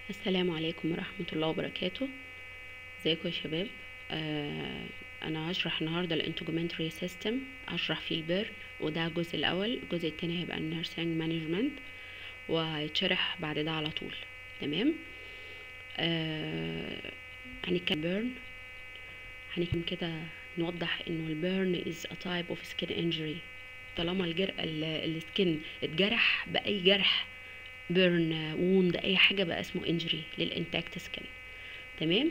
السلام عليكم ورحمة الله وبركاته ازيكم يا شباب آه انا هشرح النهاردة الانتجومنتري سيستم هشرح فيه البيرن وده الجزء الاول الجزء التاني هيبقى النيرسينج مانجمنت وهيتشرح بعد ده على طول تمام آه هنتكلم بيرن هنتكلم كده نوضح انه البيرن is a type of skin injury طالما الجر... السكن اتجرح باي جرح بيرن ووند اي حاجه بقى اسمه انجري للانتاكت سكن تمام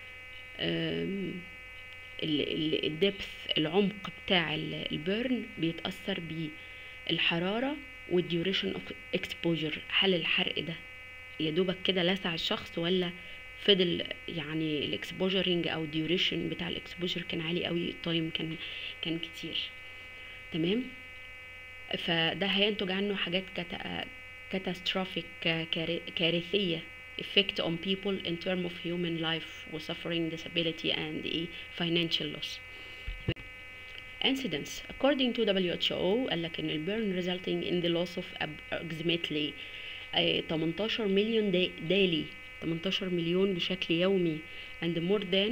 الدبث العمق بتاع البيرن بيتاثر بالحراره والديوريشن اوف اكسبوجر هل الحرق ده يا دوبك كده لسع الشخص ولا فضل يعني الاكسبوجرنج او الديوريشن بتاع الاكسبوجر كان عالي قوي التايم كان كان كتير تمام فده هينتج عنه حاجات كتا catastrophic كارثية effect on people in terms of human life suffering disability and a financial loss incidents according to WHO قال لك ان البيرن resulting in the loss of approximately 18 مليون daily 18 مليون بشكل يومي and more than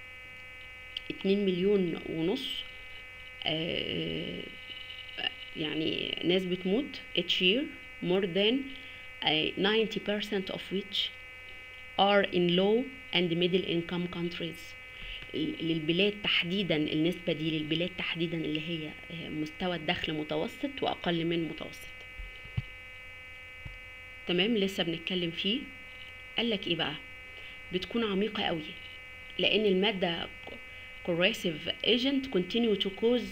2 مليون ونص يعني ناس بتموت each year more than uh, 90% of which are in low and middle income countries للبلاد تحديدا النسبة دي للبلاد تحديدا اللي هي مستوى الدخل متوسط وأقل من متوسط تمام لسه بنتكلم فيه قالك ايه بقى بتكون عميقة قوي لأن المادة corrosive agent continue to cause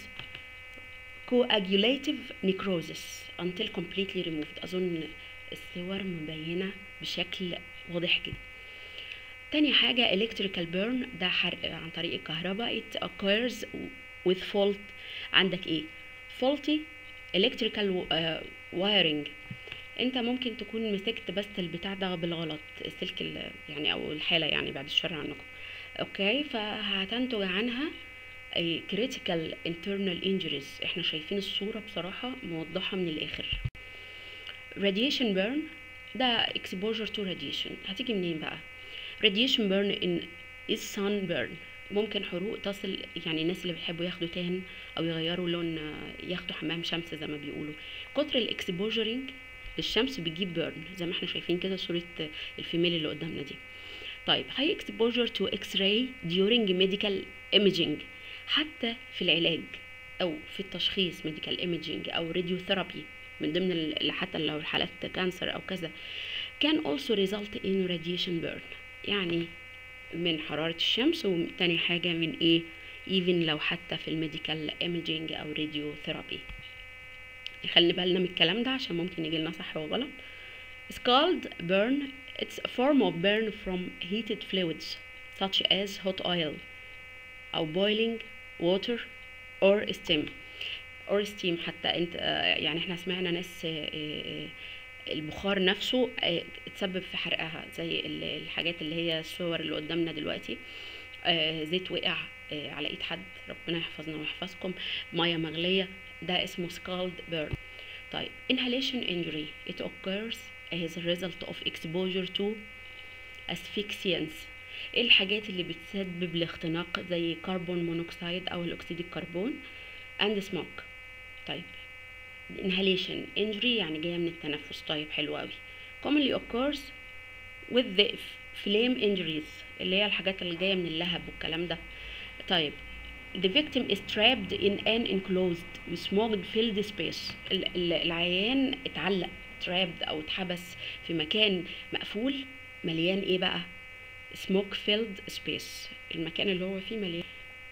coagulative necrosis until completely removed أظن الصور مبينة بشكل واضح جدا تاني حاجة electrical burn ده حرق عن طريق الكهرباء it occurs with fault عندك ايه faulty electrical wiring انت ممكن تكون مسكت بس البتاع ده بالغلط السلك يعني او الحالة يعني بعد الشر عنكم اوكي فهتنتج عنها critical internal injuries احنا شايفين الصورة بصراحة موضحة من الاخر radiation burn ده exposure to radiation هتيجي منين بقى radiation burn in is sun burn ممكن حروق تصل يعني الناس اللي بيحبوا ياخدوا تان او يغيروا لون ياخدوا حمام شمس زي ما بيقولوا كتر الاكسبوجرنج للشمس بيجيب بيرن زي ما احنا شايفين كده صورة الفيميل اللي قدامنا دي طيب high exposure to x-ray during medical imaging حتى في العلاج او في التشخيص ميديكال ايميجينج او راديو ثيرابي من ضمن حتى لو الحالات كانسر او كذا can also result in radiation burn يعني من حرارة الشمس وتاني حاجة من ايه even لو حتى في الميديكال ايميجينج او راديو ثيرابي خلي بالنا من الكلام ده عشان ممكن يجي لنا صح وغلط scald burn it's a form of burn from heated fluids such as hot oil او boiling water or steam or steam حتى انت يعني احنا سمعنا ناس البخار نفسه اتسبب في حرقها زي الحاجات اللي هي الصور اللي قدامنا دلوقتي زيت وقع على ايد حد ربنا يحفظنا ويحفظكم ميه مغليه ده اسمه scald burn طيب inhalation injury it occurs as a result of exposure to asphyxiants ايه الحاجات اللي بتسبب الاختناق زي كربون مونوكسيد او الاكسيد الكربون and smoke طيب inhalation injury يعني جايه من التنفس طيب حلو قوي commonly occurs with the flame injuries اللي هي الحاجات اللي جايه من اللهب والكلام ده طيب the victim is trapped in an enclosed smoke filled space العيان اتعلق trapped او اتحبس في مكان مقفول مليان ايه بقى smoke filled space المكان اللي هو فيه مليان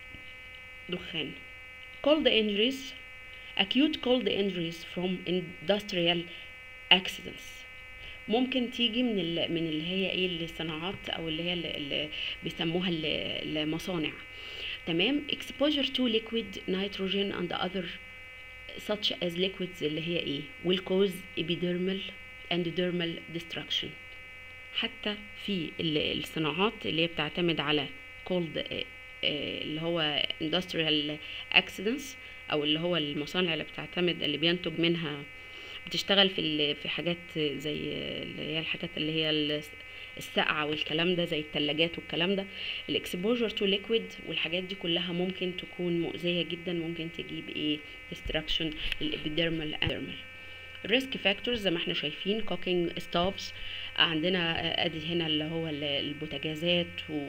دخان cold injuries acute cold injuries from industrial accidents ممكن تيجي من ال... من اللي هي ايه الصناعات او اللي هي اللي, اللي بيسموها المصانع تمام exposure to liquid nitrogen and other such as liquids اللي هي ايه will cause epidermal and dermal destruction حتى في الصناعات اللي هي بتعتمد على cold اللي هو industrial accidents او اللي هو المصانع اللي بتعتمد اللي بينتج منها بتشتغل في في حاجات زي اللي هي الحاجات اللي هي السقعه والكلام ده زي التلاجات والكلام ده الاكسبوجر تو ليكويد والحاجات دي كلها ممكن تكون مؤذيه جدا ممكن تجيب ايه ديستراكشن للابيديرمال اندرمال الريسك فاكتورز زي ما احنا شايفين كوكينج ستوفز عندنا ادي هنا اللي هو البوتاجازات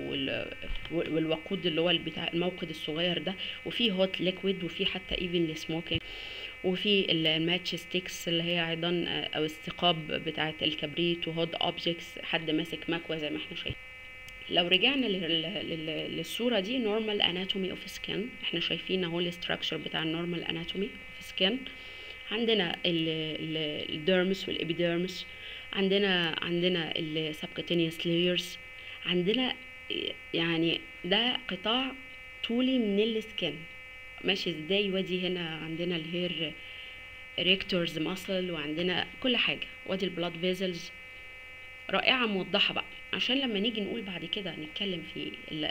والوقود اللي هو بتاع الموقد الصغير ده وفي هوت ليكويد وفي حتى ايفن السموكينج وفي الماتش ستيكس اللي هي ايضا او الثقاب بتاعه الكبريت وهوت اوبجكتس حد ماسك مكوى زي ما احنا شايفين لو رجعنا للصوره دي نورمال اناتومي اوف سكين احنا شايفين اهو الاستراكشر بتاع النورمال اناتومي اوف سكين عندنا الديرمس والابيديرمس عندنا عندنا السبكتينيوس لايرز عندنا يعني ده قطاع طولي من السكن ماشي ازاي وادي هنا عندنا الهير ريكتورز ماسل وعندنا كل حاجه وادي البلاد فيزلز رائعه موضحه بقى عشان لما نيجي نقول بعد كده نتكلم في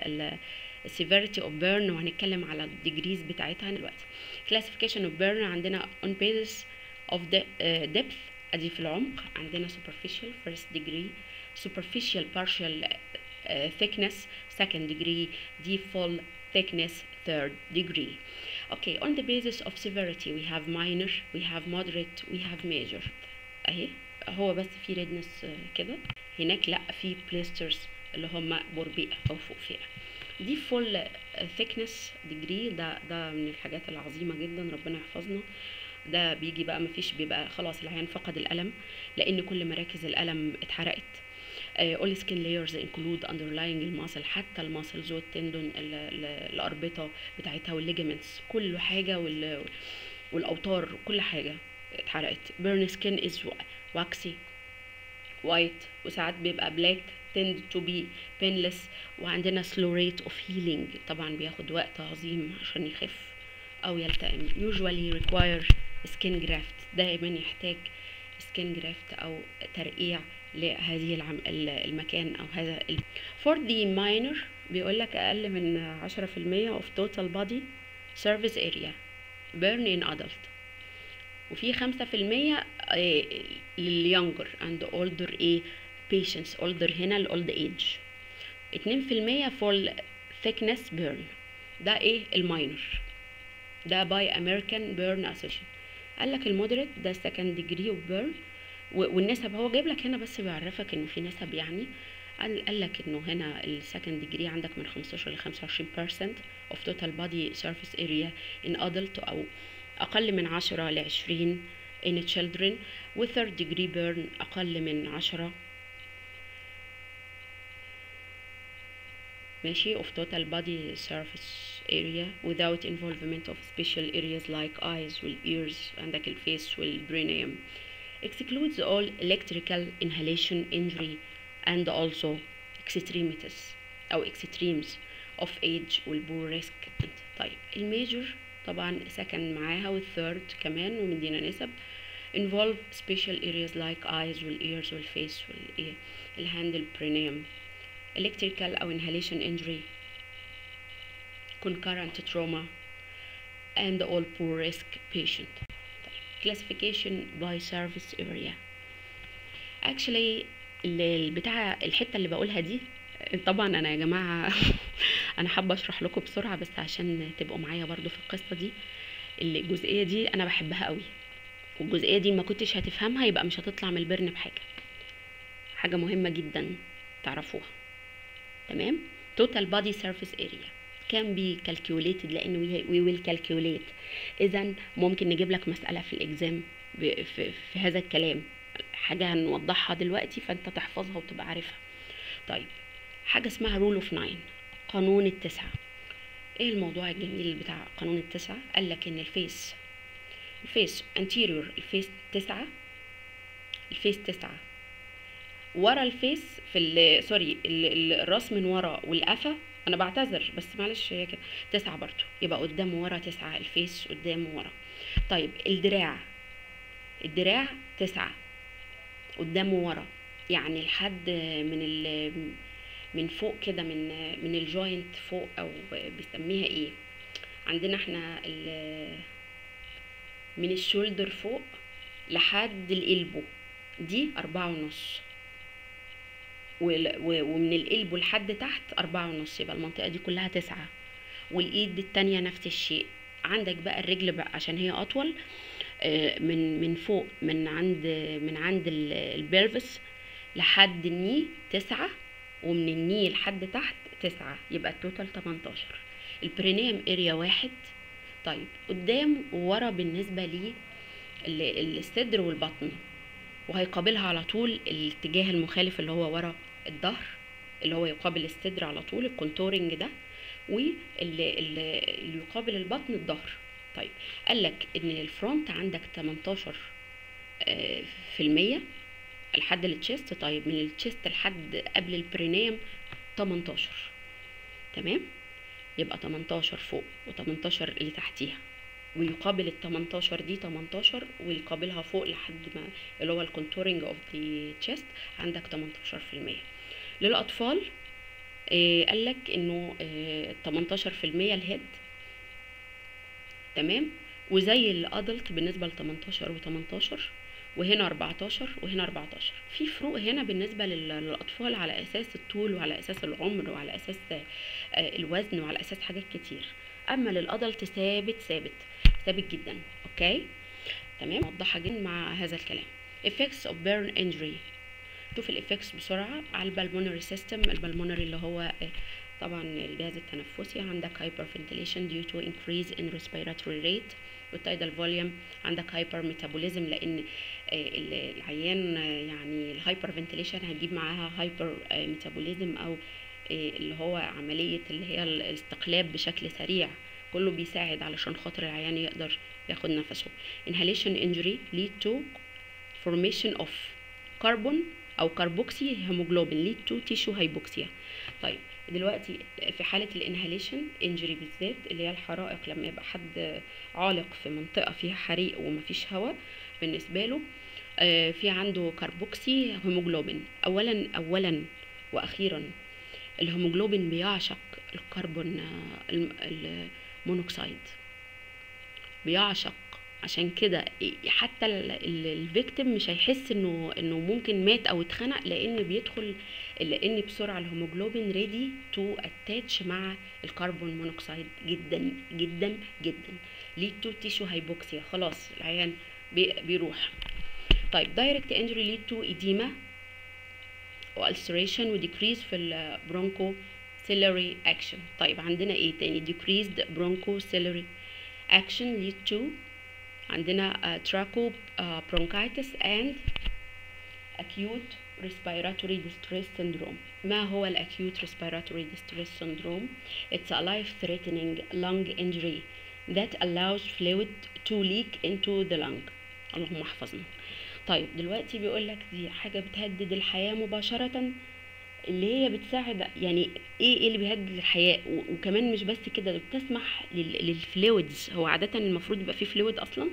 السيفيريتي اوف بيرن وهنتكلم على الديجريز بتاعتها دلوقتي classification of burn عندنا on basis of the uh, depth ادي في العمق عندنا superficial first degree superficial partial uh, thickness second degree deep full thickness third degree okay on the basis of severity we have minor we have moderate we have major اهي هو بس في redness كده هناك لا في blisters اللي هم بربيئة او فوق فئة دي فول thickness degree ده ده من الحاجات العظيمة جدا ربنا يحفظنا ده بيجي بقى مفيش بيبقى خلاص العيان فقد الألم لأن كل مراكز الألم اتحرقت uh, all skin layers include underlying الماسل حتى الماسلز والتندون الأربطة بتاعتها والليجمنتس كل حاجة وال والأوتار كل حاجة اتحرقت burn skin is waxy white وساعات بيبقى black tend to be painless وعندنا slow rate of healing طبعا بياخد وقت عظيم عشان يخف أو يلتئم usually require skin graft دائما يحتاج skin graft أو ترقيع لهذه العم... المكان أو هذا ال... for the minor بيقول لك أقل من 10% of total body surface area burn in adult وفي 5% لليونجر and older ايه patients older هنا الاولد ايج 2% for thickness burn ده ايه الماينر ده باي امريكان بيرن اسوشيشن قال لك المودريت ده سكند ديجري اوف بيرن والنسب هو جايب لك هنا بس بيعرفك انه في نسب يعني قال قال لك انه هنا السكند ديجري عندك من 15 ل 25% of total body surface area in adult او اقل من 10 ل 20 in children و third degree burn اقل من 10 ماشي of total body surface area without involvement of special areas like eyes والears عندك الفيس والبرينيوم excludes all electrical inhalation injury and also extremities أو extremes of age والبور risk طيب الميجر طبعا سكن معاها والثيرد كمان ومدينا نسب involve special areas like eyes والears والفيس والهاند البرينيوم electrical أو inhalation injury concurrent trauma and all poor risk patient classification by service area actually البتاع الحته اللي بقولها دي طبعا انا يا جماعه انا حابه اشرح لكم بسرعه بس عشان تبقوا معايا برضو في القصه دي الجزئيه دي انا بحبها قوي والجزئيه دي ما كنتش هتفهمها يبقى مش هتطلع من البرن بحاجه حاجه مهمه جدا تعرفوها تمام total body surface area can be calculated لان we will calculate اذا ممكن نجيب لك مساله في الاكزام في, في هذا الكلام حاجه هنوضحها دلوقتي فانت تحفظها وتبقى عارفها طيب حاجه اسمها رول اوف ناين قانون التسعه ايه الموضوع الجميل بتاع قانون التسعه قال لك ان الفيس الفيس anterior الفيس تسعة الفيس تسعة ورا الفيس في ال سوري ال الراس من ورا والقفا انا بعتذر بس معلش هي كده تسعة برضو يبقى قدام ورا تسعة الفيس قدام ورا طيب الدراع الدراع تسعة قدام ورا يعني لحد من ال من فوق كده من من الجوينت فوق او بيسميها ايه عندنا احنا من الشولدر فوق لحد القلبو دي أربعة ونص وال- و- ومن القلب لحد تحت أربعة ونص يبقى المنطقة دي كلها تسعة والإيد التانية نفس الشيء عندك بقى الرجل بقى عشان هي أطول آه، من من فوق من عند من عند ال- البلفس لحد الني تسعة ومن الني لحد تحت تسعة يبقى التوتال 18 البرينيوم اريا واحد طيب قدام وورا بالنسبة لي ال- الصدر والبطن وهيقابلها على طول الاتجاه المخالف اللي هو ورا الظهر اللي هو يقابل الصدر على طول الكونتورنج ده واللي اللي يقابل البطن الظهر طيب قال لك ان الفرونت عندك 18 آه، في المية لحد التشيست طيب من التشيست لحد قبل البرينيوم 18 تمام يبقى 18 فوق و18 اللي تحتيها ويقابل ال 18 دي 18 ويقابلها فوق لحد ما اللي هو الكونتورنج اوف ذا تشيست عندك 18% للاطفال آه قال لك انه آه 18% الهيد تمام وزي الادلت بالنسبه ل 18 و 18 وهنا 14 وهنا 14 في فروق هنا بالنسبه لل- للاطفال على اساس الطول وعلى اساس العمر وعلى اساس آه، الوزن وعلى اساس حاجات كتير اما للادلت ثابت ثابت ثابت جدا اوكي تمام موضحه جدا مع هذا الكلام effects of burn injury شوف الافكتس بسرعه على البلمونري سيستم البلمونري اللي هو آه، طبعا الجهاز التنفسي عندك hyperventilation due to increase in respiratory rate والتايدال فوليوم عندك هايبر ميتابوليزم لان آه، ال- العيان آه، يعني الهايبر فنتيليشن هتجيب معاها هايبر ميتابوليزم او آه، اللي هو عمليه اللي هي الاستقلاب بشكل سريع كله بيساعد علشان خاطر العيان يقدر ياخد نفسه inhalation injury lead to formation of carbon او كربوكسي هيموجلوبين lead to tissue hypoxia طيب دلوقتي في حالة الانهاليشن انجري بالذات اللي هي الحرائق لما يبقى حد عالق في منطقة فيها حريق ومفيش هواء بالنسبة له آه، في عنده كربوكسي هيموجلوبين اولا اولا واخيرا الهيموجلوبين بيعشق الكربون آه، الم- المونوكسيد بيعشق عشان كده حتى الفيكتيم مش هيحس انه انه ممكن مات او اتخنق لان بيدخل لان بسرعه الهيموجلوبين ريدي تو اتاتش مع الكربون مونوكسيد جدا جدا جدا ليد تو تيشو هايبوكسيا خلاص العيان بي- بيروح طيب دايركت انجري ليد تو ايديما والسريشن وديكريز في البرونكو سيلري اكشن طيب عندنا ايه تاني decreased برونكو سيلري اكشن lead to عندنا تراكو برونكايتس and acute respiratory distress syndrome ما هو ال acute respiratory distress syndrome it's a life threatening lung injury that allows fluid to leak into the lung اللهم احفظنا طيب دلوقتي بيقول لك دي حاجه بتهدد الحياه مباشره اللي هي بتساعد يعني ايه ايه اللي بيهدد الحياه و- وكمان مش بس كده ده بتسمح لل- للفلويدز هو عاده المفروض يبقى فيه فلويد اصلا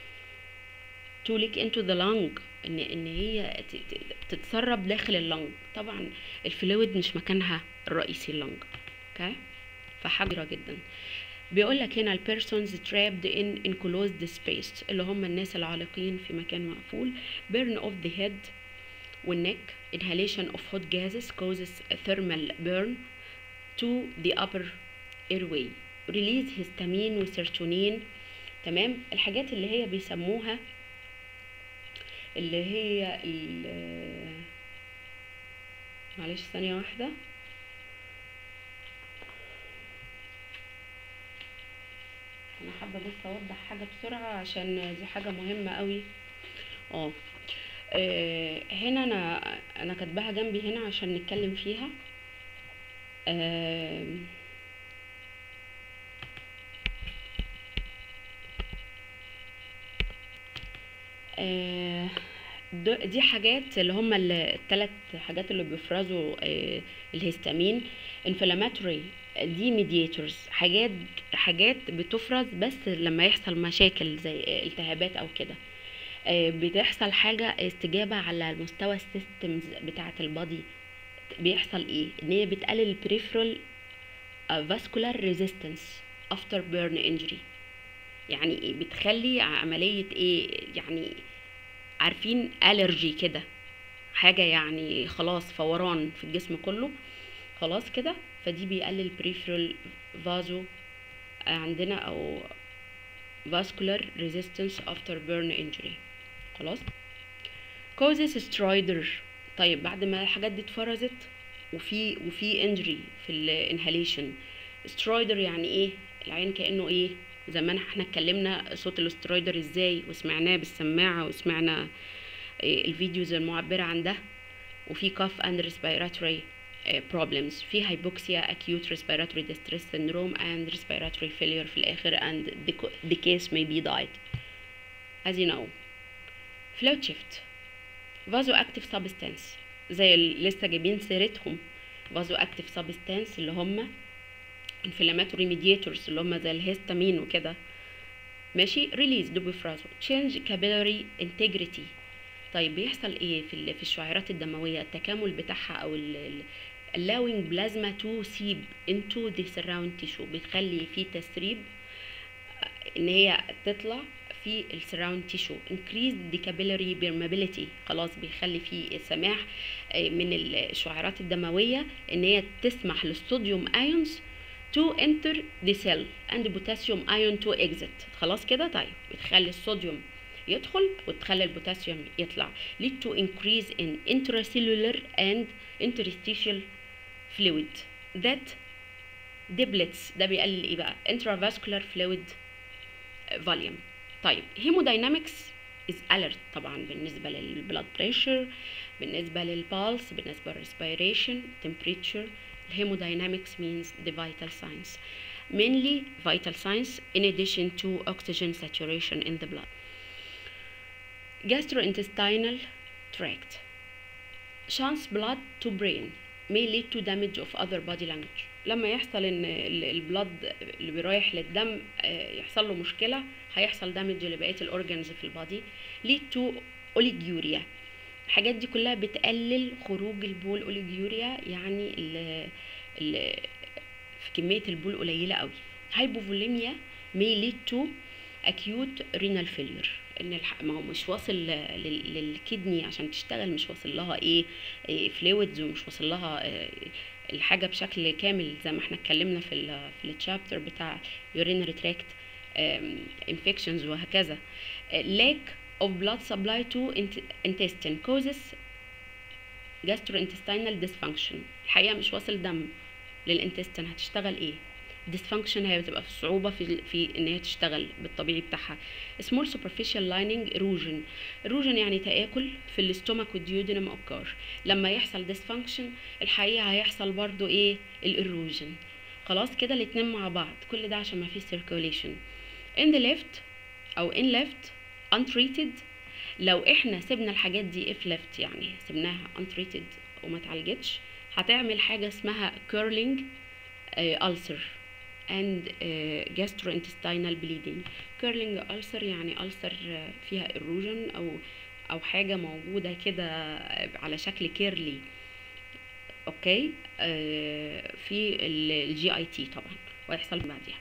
to leak into the lung ان ان هي ت- ت- تتسرب داخل اللنج طبعا الفلويد مش مكانها الرئيسي اللنج اوكي فحجرة جدا بيقول لك هنا البيرسونز trapped in enclosed space اللي هم الناس العالقين في مكان مقفول burn of the head والneck inhalation of hot gases causes a thermal burn to the upper airway release histamine وسيرتونين تمام الحاجات اللي هي بيسموها اللي هي ال- معلش ثانية واحدة انا حابة بس اوضح حاجة بسرعة عشان دي حاجة مهمة قوي اه آه، هنا انا انا كاتباها جنبي هنا عشان نتكلم فيها آم، آه، د- دي حاجات اللي هم الثلاث حاجات اللي بيفرزوا آه، الهستامين انفلاماتوري دي ميدياتورز حاجات حاجات بتفرز بس لما يحصل مشاكل زي التهابات او كده آه، بتحصل حاجة استجابة على مستوى السيستمز بتاعة البادي بيحصل ايه ان هي بتقلل البريفرال vascular resistance after burn injury يعني ايه بتخلي عملية ايه يعني عارفين allergy كده حاجة يعني خلاص فوران في الجسم كله خلاص كده فدي بيقلل peripheral vaso عندنا او vascular resistance after burn injury خلاص causes stridor طيب بعد ما الحاجات دي اتفرزت وفي وفي انجري في الانهاليشن سترويدر يعني ايه العين كانه ايه زمان احنا اتكلمنا صوت الاسترويدر ازاي وسمعناه بالسماعه وسمعنا إيه الفيديوز المعبره عن ده وفي cough and respiratory problems في hypoxia acute respiratory distress syndrome and respiratory failure في الآخر and the, the case may be died as you know flow shift vasoactive substance زي اللي لسه جايبين سيرتهم vasoactive substance اللي هم inflammatory mediators اللي هم زي الهستامين وكده ماشي ريليز دوبيفرازو change capillary integrity طيب بيحصل ايه في في الشعيرات الدمويه التكامل بتاعها او ال allowing plasma to seep into the surround tissue بتخلي في تسريب ان هي تطلع في السراوند تيشو increase the capillary permeability خلاص بيخلي في سماح من الشعيرات الدمويه ان هي تسمح للصوديوم ايونز to enter the cell and potassium ion to exit خلاص كده طيب بتخلي الصوديوم يدخل وتخلي البوتاسيوم يطلع lead to increase in intracellular and interstitial fluid that depletes ده بيقلل ايه بقى intravascular fluid volume طيب hemodynamics is alert طبعا بالنسبة للبلاد بريشر بالنسبة للبالس بالنسبة للrespiration temperature hemodynamics means the vital signs mainly vital signs in addition to oxygen saturation in the blood gastrointestinal tract chance blood to brain may lead to damage of other body language لما يحصل ان البلد اللي رايح للدم يحصل له مشكله هيحصل دامج لبقيه الاورجنز في البادي lead to اوليجيوريا الحاجات دي كلها بتقلل خروج البول اوليجيوريا يعني ال ال في كميه البول قليله قوي هايبوفوليميا may lead to acute renal failure ان الح... ما هو مش واصل لل... للكدني عشان تشتغل مش واصل لها ايه, إيه فلويدز ومش واصل لها إيه الحاجه بشكل كامل زي ما احنا اتكلمنا في ال في التشابتر بتاع urinary tract infections وهكذا lack of blood supply to intestine causes gastrointestinal dysfunction الحقيقه مش واصل دم للانتستين هتشتغل ايه dysfunction هي بتبقى في صعوبة في, في ان هي تشتغل بالطبيعي بتاعها small superficial lining erosion erosion يعني تآكل في الاستومك والديودينم اوكار لما يحصل dysfunction الحقيقة هيحصل برضو ايه الايروجن خلاص كده الاتنين مع بعض كل ده عشان ما فيش circulation in the left او in left untreated لو احنا سيبنا الحاجات دي if left يعني سيبناها untreated وما اتعالجتش هتعمل حاجة اسمها curling uh, ulcer and uh, gastrointestinal bleeding curling ulcer يعني ulcer فيها erosion او او حاجه موجوده كده على شكل كيرلي اوكي آه في الجي اي تي طبعا ويحصل بعديها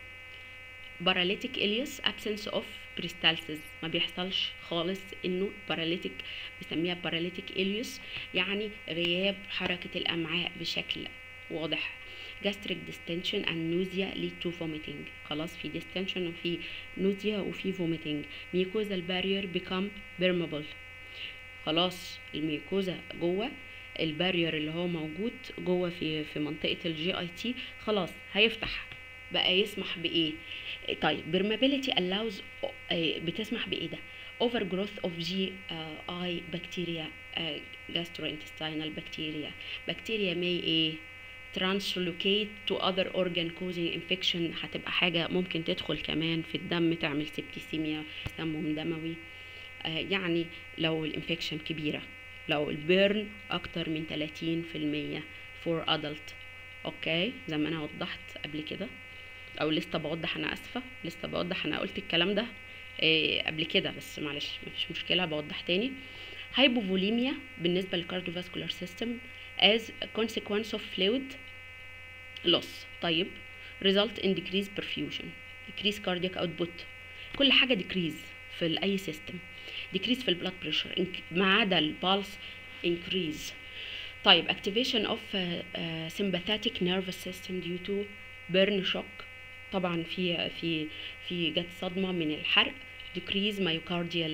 paralytic ileus absence of peristalsis ما بيحصلش خالص انه paralytic بسميها paralytic ileus يعني غياب حركه الامعاء بشكل واضح gastric distension and nausea lead to vomiting خلاص في distension وفي nausea وفي vomiting mucosal barrier become permeable خلاص الميكوزا جوه البارير اللي هو موجود جوه في في منطقه الجي اي تي خلاص هيفتح بقى يسمح بايه طيب permeability allows بتسمح بايه ده overgrowth of GI bacteria gastrointestinal bacteria bacteria may ايه translocate to other organ causing infection هتبقى حاجة ممكن تدخل كمان في الدم تعمل سبتيسيميا تسمم دموي آه يعني لو الانفكشن كبيرة لو البيرن أكتر من 30% for adult اوكي زي ما انا وضحت قبل كده او لسه بوضح انا اسفة لسه بوضح انا قلت الكلام ده آه قبل كده بس معلش مفيش مشكلة بوضح تاني هايبوفوليميا بالنسبة للكارديوفاسكولار سيستم as a consequence of fluid loss طيب result in decreased perfusion decreased cardiac output كل حاجة decrease في أي سيستم decrease في البلاد بريشر ما عدا البالس increase طيب activation of uh, uh, sympathetic nervous system due to burn shock طبعا في في في جت صدمة من الحرق decrease myocardial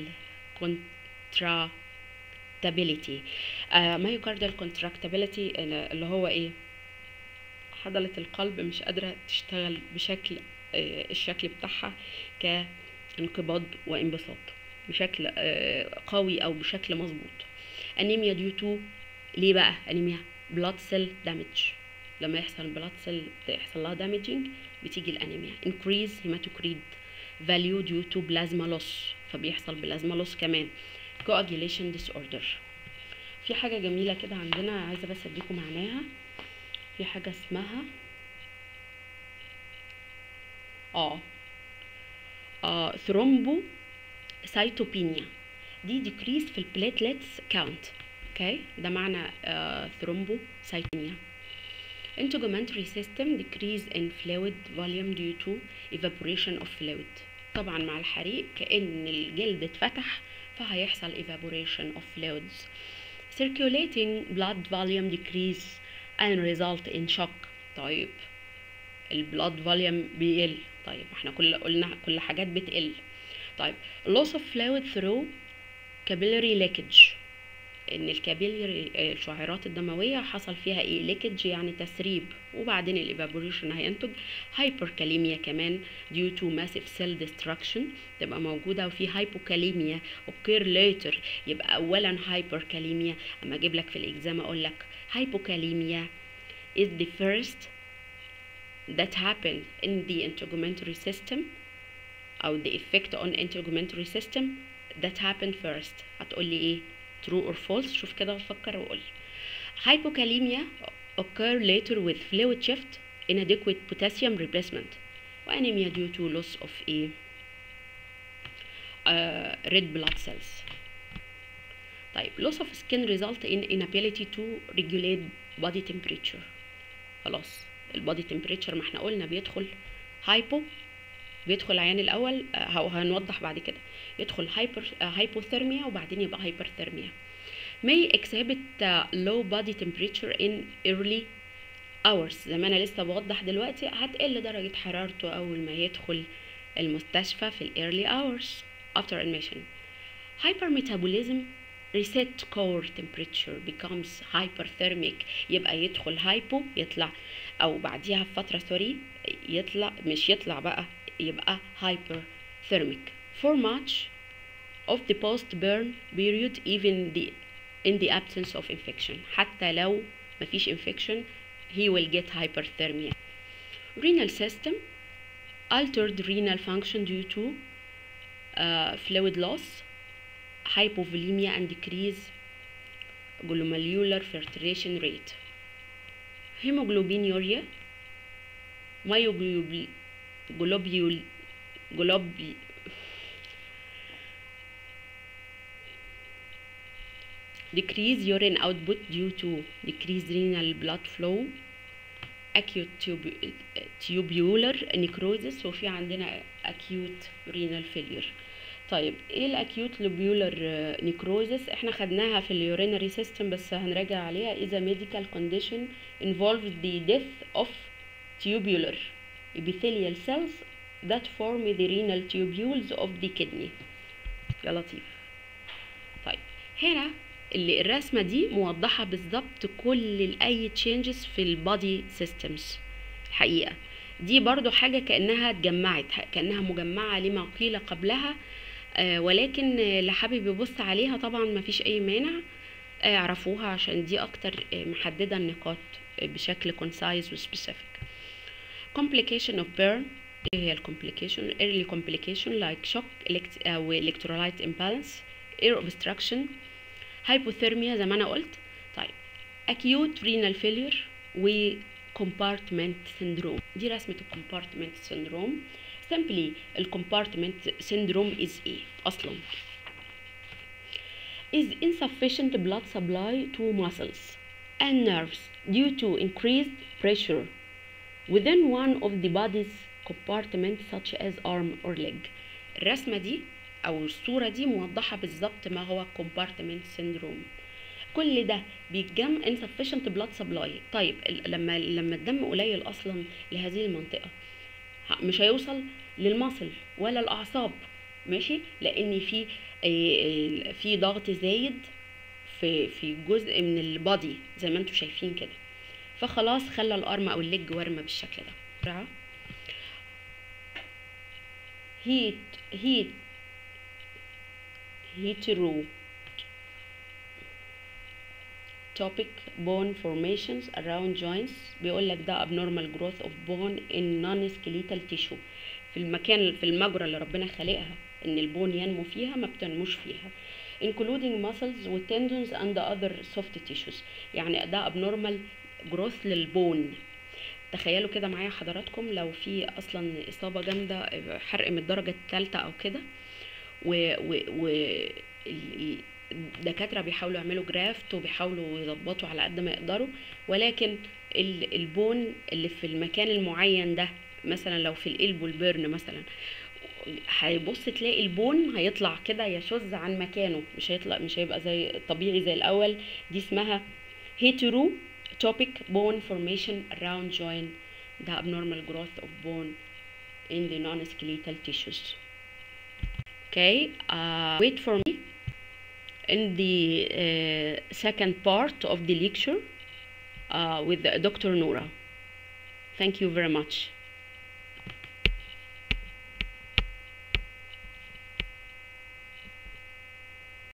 contractability uh, myocardial contractability اللي هو ايه عضلة القلب مش قادرة تشتغل بشكل آه، الشكل بتاعها كانقباض وانبساط بشكل آه، قوي او بشكل مظبوط انيميا ديو تو ليه بقى انيميا بلاد سيل دامج لما يحصل بلاد سيل يحصل لها دامجنج بتيجي الانيميا انكريز هيماتوكريت فاليو ديو تو بلازما لوس فبيحصل بلازما لوس كمان coagulation disorder في حاجة جميلة كده عندنا عايزة بس اديكم معناها في حاجة اسمها اه اه ثرومبو سايتوبينيا دي ديكريس في البليتلتس كاونت اوكي ده معنى ثرومبو سايتوبينيا integumentary system decrease in fluid volume due to evaporation of fluid طبعا مع الحريق كأن الجلد اتفتح فهيحصل evaporation of fluids circulating blood volume decrease and result in shock طيب البلاد فوليوم بيقل طيب احنا كل قلنا كل حاجات بتقل طيب loss of fluid through capillary leakage ان الكابيلري الشعيرات الدمويه حصل فيها ايه ليكج يعني تسريب وبعدين الايفابوريشن هينتج هايبركاليميا كمان due to massive cell destruction تبقى موجوده وفي هايبوكاليميا occur later يبقى اولا هايبركاليميا اما اجيب لك في الاكزام اقول لك هايبوكاليميا is the first that happened in the integumentary system او the effect on integumentary system that happened first هتقول لي ايه true or false شوف كده وفكر وقول hypokalemia occur later with fluid shift inadequate potassium replacement وanemia due to loss of a uh, red blood cells طيب loss of skin result in inability to regulate body temperature خلاص البادي temperature ما احنا قلنا بيدخل هايبو بيدخل العيان الاول آه، هنوضح بعد كده يدخل هايبر هايبوثيرميا وبعدين يبقى هايبرثيرميا may exhibit uh, low body temperature in early hours زي ما انا لسه بوضح دلوقتي هتقل درجة حرارته اول ما يدخل المستشفى في ال early hours after admission hypermetabolism reset core temperature becomes hyperthermic يبقى يدخل هايبو يطلع او بعديها بفترة سوري يطلع مش يطلع بقى يبقى hyperthermic for much of the post burn period even the in the absence of infection حتى لو مفيش infection he will get hyperthermia renal system altered renal function due to uh, fluid loss hypovolemia and decrease glomerular filtration rate hemoglobinuria myoglobul globule globi decrease urine output due to decreased renal blood flow acute tubu- tubular necrosis وفي عندنا acute renal failure طيب ايه الاكيوت لوبيولر نيكروزس احنا خدناها في اليورينري سيستم بس هنراجع عليها is a medical condition involves the death of tubular epithelial cells that form the renal tubules of the kidney يا لطيف طيب هنا اللي الرسمه دي موضحه بالظبط كل اي تشينجز في البادي سيستمز الحقيقه دي برضو حاجه كانها اتجمعت كانها مجمعه لما قيل قبلها آه ولكن آه، اللي حابب يبص عليها طبعا ما فيش اي مانع آه، اعرفوها عشان دي اكتر آه، محدده النقاط آه، بشكل concise و specific complication of burn ايه هي الكومبليكيشن early complication like shock elect- او electrolyte imbalance air obstruction hypothermia زي ما انا قلت طيب acute renal failure و compartment syndrome دي رسمة compartment syndrome simply ال compartment syndrome is ايه اصلا is insufficient blood supply to muscles and nerves due to increased pressure within one of the body's compartments such as arm or leg الرسمة دي أو الصورة دي موضحة بالظبط ما هو compartment syndrome كل ده بيتجمع insufficient blood supply طيب ال- لما لما الدم قليل اصلا لهذه المنطقه ه- مش هيوصل للمصل ولا الاعصاب ماشي لان في آه، في ضغط زايد في في جزء من البادي زي ما انتم شايفين كده فخلاص خلى الارم او الليج ورمه بالشكل ده بسرعه هيت هيت هيترو topic bone formations around joints بيقول لك ده abnormal growth of bone in non-skeletal tissue في المكان في المجرى اللي ربنا خالقها ان البون ينمو فيها ما بتنموش فيها including muscles و tendons and other soft tissues يعني ده abnormal growth للبون تخيلوا كده معايا حضراتكم لو في اصلا اصابه جامده حرق من الدرجه الثالثه او كده و, و, و ال- ال- الدكاتره بيحاولوا يعملوا جرافت وبيحاولوا يظبطوا على قد ما يقدروا ولكن ال- البون اللي في المكان المعين ده مثلا لو في القلب والبرن مثلا هيبص تلاقي البون هيطلع كده يشذ عن مكانه مش هيطلع مش هيبقى زي طبيعي زي الاول دي اسمها هيترو topic bone formation around joint the abnormal growth of bone in the non-skeletal tissues okay uh, wait for me in the uh, second part of the lecture uh, with Dr. Noura thank you very much